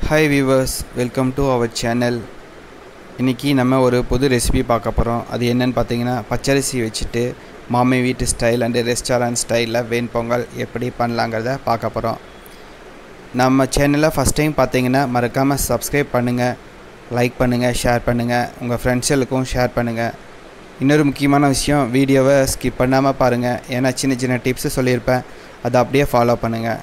hi viewers welcome to our channel இன்றைக்கி நம்ம ஒரு புது ரெசிபி பார்க்க போகிறோம் அது என்னன்னு பார்த்தீங்கன்னா பச்சரிசி வச்சுட்டு மாமி வீட்டு ஸ்டைல் அண்டு ரெஸ்டாரண்ட் ஸ்டைலில் வெண் பொங்கல் எப்படி பண்ணலாங்கிறத பார்க்க போகிறோம் நம்ம சேனலை ஃபஸ்ட் டைம் பார்த்தீங்கன்னா மறக்காமல் சப்ஸ்கிரைப் பண்ணுங்கள் லைக் பண்ணுங்கள் ஷேர் பண்ணுங்கள் உங்கள் ஃப்ரெண்ட்ஸுகளுக்கும் ஷேர் பண்ணுங்கள் இன்னொரு முக்கியமான விஷயம் வீடியோவை ஸ்கிப் பண்ணாமல் பாருங்கள் ஏன்னா சின்ன சின்ன டிப்ஸு சொல்லியிருப்பேன் அதை அப்படியே ஃபாலோ பண்ணுங்கள்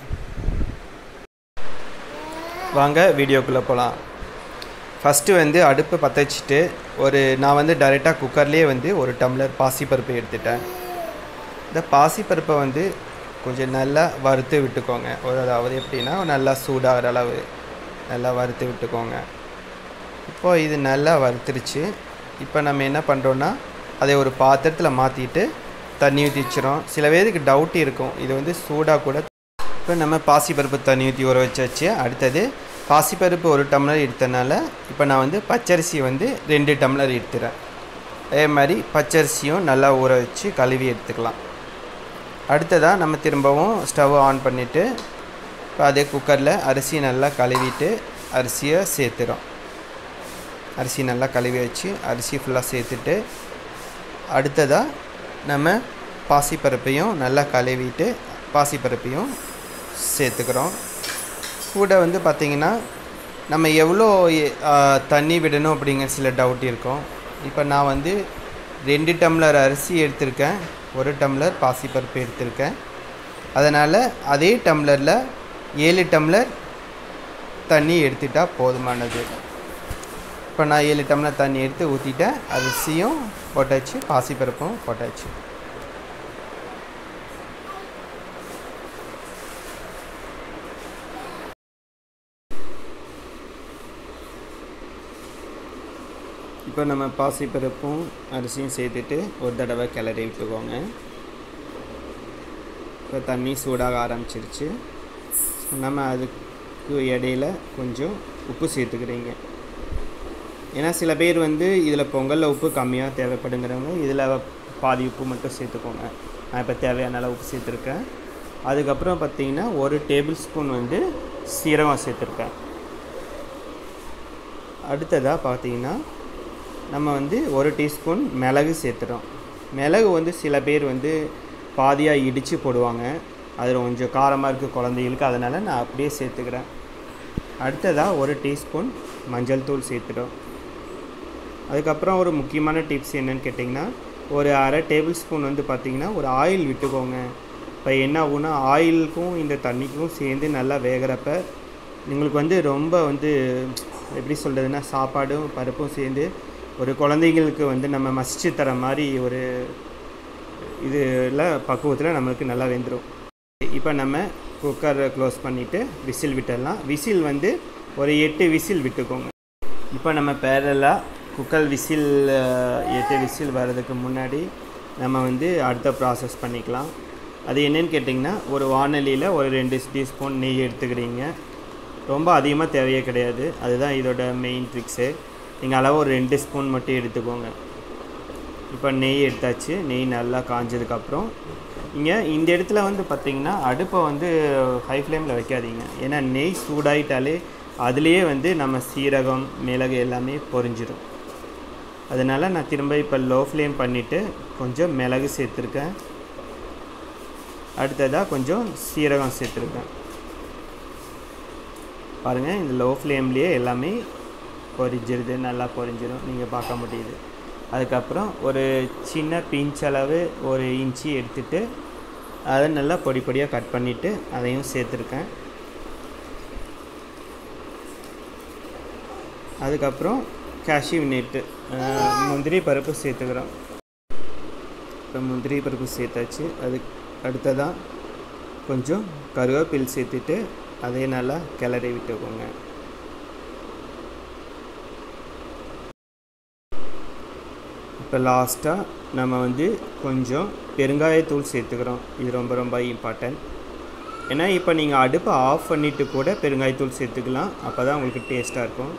வாங்க வீடியோக்குள்ளே போகலாம் ஃபஸ்ட்டு வந்து அடுப்பு பற்ற வச்சுட்டு ஒரு நான் வந்து டைரெக்டாக குக்கர்லேயே வந்து ஒரு டம்ளர் பாசிப்பருப்பு எடுத்துட்டேன் இந்த பாசிப்பருப்பை வந்து கொஞ்சம் நல்லா வறுத்து விட்டுக்கோங்க ஒரு அதாவது எப்படின்னா நல்லா சூடாகிற அளவு நல்லா வறுத்து விட்டுக்கோங்க இப்போ இது நல்லா வறுத்துருச்சு இப்போ நம்ம என்ன பண்ணுறோன்னா அதை ஒரு பாத்திரத்தில் மாற்றிட்டு தண்ணி ஊற்றி வச்சிரும் சில பேருக்கு டவுட் இருக்கும் இது வந்து சூடாக கூட இப்போ நம்ம பாசிப்பருப்பு தண்ணி ஊற்றி ஊற வச்சாச்சு அடுத்தது பாசிப்பருப்பு ஒரு டம்ளர் எடுத்தனால இப்போ நான் வந்து பச்சரிசி வந்து ரெண்டு டம்ளர் எடுத்துகிறேன் அதே மாதிரி பச்சரிசியும் நல்லா ஊற வச்சு கழுவி எடுத்துக்கலாம் அடுத்ததாக நம்ம திரும்பவும் ஸ்டவ் ஆன் பண்ணிவிட்டு இப்போ அதே குக்கரில் அரிசி நல்லா கழுவிட்டு அரிசியை சேர்த்துறோம் அரிசி நல்லா கழுவி வச்சு அரிசி ஃபுல்லாக சேர்த்துட்டு அடுத்ததாக நம்ம பாசிப்பருப்பையும் நல்லா கழுவிட்டு பாசிப்பருப்பையும் சேர்த்துக்கிறோம் கூட வந்து பார்த்திங்கன்னா நம்ம எவ்வளோ ஆ, தண்ணி விடணும் அப்படிங்கிற சில டவுட் இருக்கும் இப்போ நான் வந்து ரெண்டு டம்ளர் அரிசி எடுத்திருக்கேன் ஒரு டம்ளர் பாசிப்பருப்பு எடுத்திருக்கேன் அதனால் அதே டம்ளரில் ஏழு டம்ளர் தண்ணி எடுத்துட்டால் போதுமானது இப்போ நான் ஏழு டம்ளர் தண்ணி எடுத்து ஊற்றிட்டேன் அரிசியும் போட்டாச்சு பாசிப்பருப்பும் போட்டாச்சு இப்போ நம்ம பாசிப்பருப்பும் அரிசியும் சேர்த்துட்டு ஒரு தடவை கிளறி விட்டுக்கோங்க இப்போ தண்ணி சூடாக ஆரம்பிச்சிருச்சு நம்ம அதுக்கு இடையில கொஞ்சம் உப்பு சேர்த்துக்கிறீங்க ஏன்னா சில பேர் வந்து இதில் பொங்கலில் உப்பு கம்மியாக தேவைப்படுங்கிறவங்க இதில் பாதி உப்பு மட்டும் சேர்த்துக்கோங்க நான் இப்போ தேவையான அளவு உப்பு சேர்த்துருக்கேன் அதுக்கப்புறம் பார்த்தீங்கன்னா ஒரு டேபிள் ஸ்பூன் வந்து சீரகம் சேர்த்துருக்கேன் அடுத்ததாக பார்த்தீங்கன்னா நம்ம வந்து ஒரு டீஸ்பூன் மிளகு சேர்த்துறோம் மிளகு வந்து சில பேர் வந்து பாதியாக இடித்து போடுவாங்க அதில் கொஞ்சம் காரமாக இருக்குது குழந்தைகளுக்கு அதனால் நான் அப்படியே சேர்த்துக்கிறேன் அடுத்ததாக ஒரு டீஸ்பூன் மஞ்சள் தூள் சேர்த்துட்டோம் அதுக்கப்புறம் ஒரு முக்கியமான டிப்ஸ் என்னன்னு கேட்டிங்கன்னா ஒரு அரை டேபிள் ஸ்பூன் வந்து பார்த்திங்கன்னா ஒரு ஆயில் விட்டுக்கோங்க இப்போ என்ன ஆகும்னா ஆயிலுக்கும் இந்த தண்ணிக்கும் சேர்ந்து நல்லா வேகிறப்ப உங்களுக்கு வந்து ரொம்ப வந்து எப்படி சொல்கிறதுனா சாப்பாடும் பருப்பும் சேர்ந்து ஒரு குழந்தைங்களுக்கு வந்து நம்ம மசிச்சு தர மாதிரி ஒரு இதில் பக்குவத்தில் நம்மளுக்கு நல்லா வெந்துடும் இப்போ நம்ம குக்கரை க்ளோஸ் பண்ணிவிட்டு விசில் விட்டுடலாம் விசில் வந்து ஒரு எட்டு விசில் விட்டுக்கோங்க இப்போ நம்ம பேரலாக குக்கர் விசில் அஹ், எட்டு விசில் வர்றதுக்கு முன்னாடி நம்ம வந்து அடுத்த ப்ராசஸ் பண்ணிக்கலாம் அது என்னன்னு கேட்டிங்கன்னா ஒரு வானொலியில் ஒரு ரெண்டு டீஸ்பூன் நெய் எடுத்துக்கிறீங்க ரொம்ப அதிகமாக தேவையே கிடையாது அதுதான் இதோட மெயின் ட்ரிக்ஸு நீங்கள் அளவு ஒரு ரெண்டு ஸ்பூன் மட்டும் எடுத்துக்கோங்க இப்போ நெய் எடுத்தாச்சு நெய் நல்லா காஞ்சதுக்கப்புறம் இங்கே இந்த இடத்துல வந்து பார்த்திங்கன்னா அடுப்பை வந்து ஹை ஃப்ளேமில் வைக்காதீங்க ஏன்னா நெய் சூடாயிட்டாலே அதுலேயே வந்து நம்ம சீரகம் மிளகு எல்லாமே பொரிஞ்சிடும் அதனால் நான் திரும்ப இப்போ லோ ஃப்ளேம் பண்ணிவிட்டு கொஞ்சம் மிளகு சேர்த்துருக்கேன் அடுத்ததாக கொஞ்சம் சீரகம் சேர்த்துருக்கேன் பாருங்கள் இந்த லோ ஃப்ளேம்லேயே எல்லாமே பொரிஞ்சிருது நல்லா பொரிஞ்சிடும் நீங்கள் பார்க்க முடியுது அதுக்கப்புறம் ஒரு சின்ன பிஞ்ச் அளவு ஒரு இன்ச்சி எடுத்துட்டு அதை நல்லா பொடி பொடியாக கட் பண்ணிவிட்டு அதையும் சேர்த்துருக்கேன் அதுக்கப்புறம் கேஷ்யூ நெட்டு முந்திரி பருப்பு சேர்த்துக்கிறோம் இப்போ முந்திரி பருப்பு சேர்த்தாச்சு அதுக்கு அடுத்ததாக கொஞ்சம் கருவேப்பில் சேர்த்துட்டு அதையும் நல்லா கிளறி விட்டுக்கோங்க இப்போ லாஸ்ட்டாக நம்ம வந்து கொஞ்சம் பெருங்காயத்தூள் சேர்த்துக்கிறோம் இது ரொம்ப ரொம்ப இம்பார்ட்டன்ட் ஏன்னா இப்போ நீங்கள் அடுப்பை ஆஃப் பண்ணிவிட்டு கூட பெருங்காயத்தூள் சேர்த்துக்கலாம் அப்போ தான் உங்களுக்கு டேஸ்ட்டாக இருக்கும்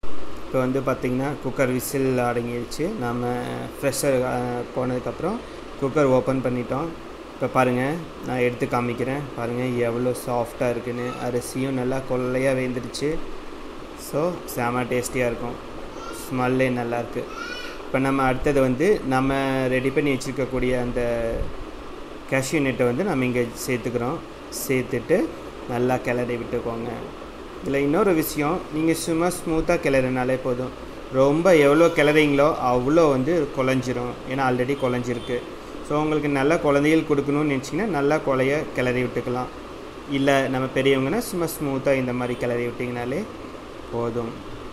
இப்போ வந்து பார்த்திங்கன்னா குக்கர் விசில் அடங்கிடுச்சு நம்ம ப்ரெஷர் போனதுக்கப்புறம் குக்கர் ஓப்பன் பண்ணிட்டோம் இப்போ பாருங்கள் நான் எடுத்து காமிக்கிறேன் பாருங்கள் எவ்வளோ சாஃப்டாக இருக்குன்னு அரிசியும் நல்லா கொள்ளையாக வெந்துடுச்சு ஸோ செம டேஸ்டியாக இருக்கும் ஸ்மெல்லே நல்லாயிருக்கு இப்போ நம்ம அடுத்தது வந்து நம்ம ரெடி பண்ணி வச்சுருக்கக்கூடிய அந்த கேஷ்யூ நெட்டை வந்து நம்ம இங்கே சேர்த்துக்கிறோம் சேர்த்துட்டு நல்லா கிளறி விட்டுக்கோங்க இதில் இன்னொரு விஷயம் நீங்கள் சும்மா ஸ்மூத்தாக கிளறினாலே போதும் ரொம்ப எவ்வளோ கிளறீங்களோ அவ்வளோ வந்து குழஞ்சிரும் ஏன்னா ஆல்ரெடி குழஞ்சிருக்கு ஸோ உங்களுக்கு நல்ல குழந்தைகள் கொடுக்கணும்னு நினச்சிங்கன்னா நல்லா குழைய கிளறி விட்டுக்கலாம் இல்லை நம்ம பெரியவங்கன்னா சும்மா ஸ்மூத்தாக இந்த மாதிரி கிளறி விட்டிங்கனாலே போதும்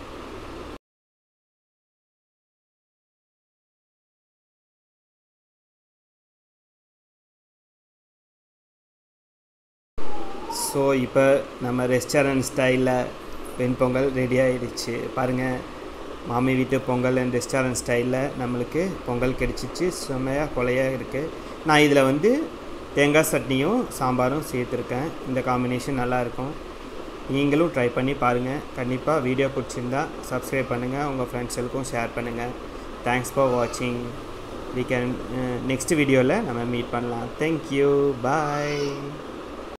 ஸோ இப்போ நம்ம ரெஸ்டாரண்ட் ஸ்டைலில் வெண்பொங்கல் ரெடி ஆகிடுச்சு பாருங்கள் மாமி வீட்டு பொங்கல் அண்ட் ரெஸ்டாரண்ட் ஸ்டைலில் நம்மளுக்கு பொங்கல் கிடச்சிச்சு செம்மையாக கொலையாக இருக்குது நான் இதில் வந்து தேங்காய் சட்னியும் சாம்பாரும் சேர்த்துருக்கேன் இந்த காம்பினேஷன் நல்லாயிருக்கும் நீங்களும் ட்ரை பண்ணி பாருங்கள் கண்டிப்பாக வீடியோ பிடிச்சிருந்தா சப்ஸ்கிரைப் பண்ணுங்கள் உங்கள் ஃப்ரெண்ட்ஸுக்கும் ஷேர் பண்ணுங்கள் தேங்க்ஸ் ஃபார் வாட்சிங் வி கேன் நெக்ஸ்ட் வீடியோவில் நம்ம மீட் பண்ணலாம் தேங்க்யூ பாய்